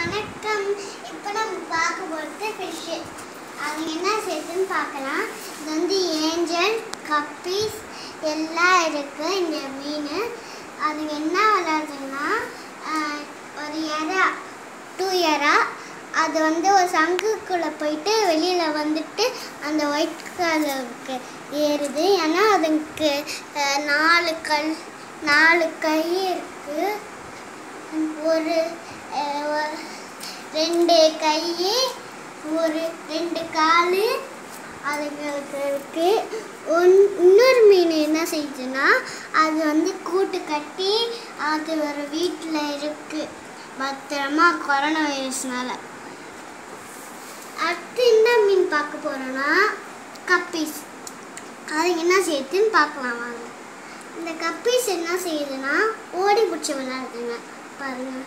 வணக்கம் இப்போ நம்ம பார்க்க போகிறது ஃபிஷ்ஷு அது என்ன சேர்த்துன்னு பார்க்கலாம் இது வந்து ஏஞ்சல் கப்பீஸ் எல்லாம் இருக்குது இந்த மீன் அதுங்க என்ன விளையாடுதுன்னா ஆஹ், ஒரு எறா டூ எறா அது வந்து ஒரு சங்குக்குள்ளே போயிட்டு வெளியில் வந்துட்டு அந்த ஒயிட் கலருக்கு ஏறுது ஏன்னா அதுக்கு ஆஹ், நாலு கல் நாலு கை இருக்குது ஒரு அஹ், ஒரு- ரெண்டு கை ஒரு ரெண்டு கால் அதுங்களுக்கு இருக்கு ஒன் இன்னொரு மீன் என்ன செய்யுதுன்னா அது வந்து கூட்டு கட்டி அது ஒரு வீட்டில் இருக்கு பத்திரமா கொரோனா வைரஸ்னால அடுத்து என்ன மீன் பார்க்க போறோம்னா கப்பீஸ் அது என்ன செய்யுதுன்னு பார்க்கலாம் வாங்க இந்த கப்பீஸ் என்ன செய்யுதுன்னா ஓடி பிடிச்சி விளையாடுதுங்க பாருங்க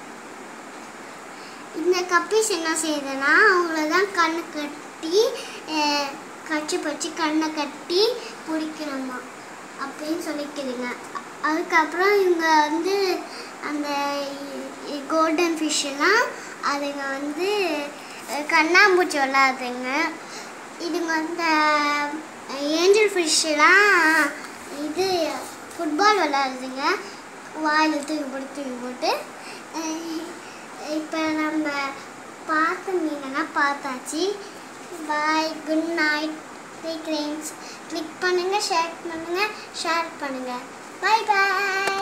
இந்த கப்பீஸ் என்ன செய்யுதுன்னா அவங்கள தான் கண்ணு கட்டி அஹ், கச்சி பச்சு கண்ணை கட்டி பிடிக்கணுமா அப்படின்னு சொல்லிக்குதுங்க அ- அதுக்கப்புறம் இவங்க வந்து அந்த கோல்டன் ஃபிஷ் எல்லாம் அதுங்க வந்து அஹ், கண்ணாம்பூச்சி விளாடுதுங்க இதுங்க வந்து ஏஞ்சல் ஃபிஷ்ஷெல்லாம் இது ஃபுட்பால் விளாடுதுங்க வாயில் தூக்கி போட்டு தூக்கி போட்டு இப்போ நம்ம பார்த்த மீனெல்லாம் பார்த்தாச்சு பாய் குட் நைட் கிளிக் பண்ணுங்கள் ஷேர் பண்ணுங்கள் ஷேர் பண்ணுங்கள் பாய் பாய்